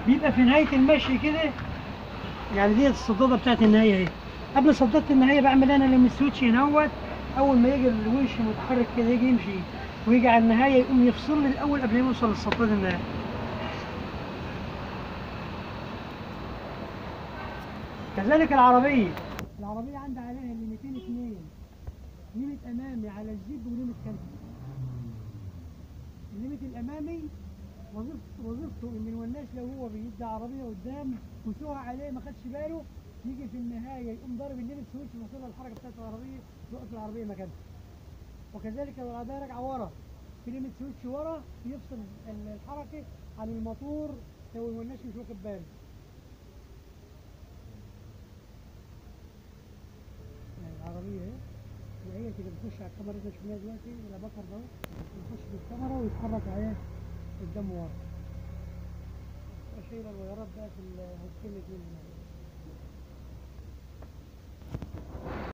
بيبقى في نهايه المشي كده يعني دي الصداده بتاعت النهايه اهي قبل صداده النهايه بعمل انا لما السويتش هنوت اول ما يجي الونش متحرك كده يجي يمشي ويجي على النهايه يقوم يفصل لي الاول قبل ما يوصل للصداده النهايه كذلك العربيه العربيه عندي عليها ليميتين اثنين ليميت امامي على الجيب وليميت خلفي الليميت الامامي وظيفته وظيفته ان الوناش لو هو بيدي عربيه قدام وسوها عليه ما خدش باله يجي في النهايه يقوم ضارب الليميت سويتش يوصلها الحركه بتاعت العربيه توقف العربيه مكانها وكذلك لو العربيه راجعه ورا في ليميت سويتش ورا يفصل ال- الحركه عن الموتور لو الوناش مش واخد باله يعني العربيه اهي وهي كده بتخش على الكاميرا اللي شفناها دلوقتي ولا بكر ده يخش بالكاميرا ويتحرك عليه قدام ورا اشيل الغيارات بقى في الهوكين الاثنين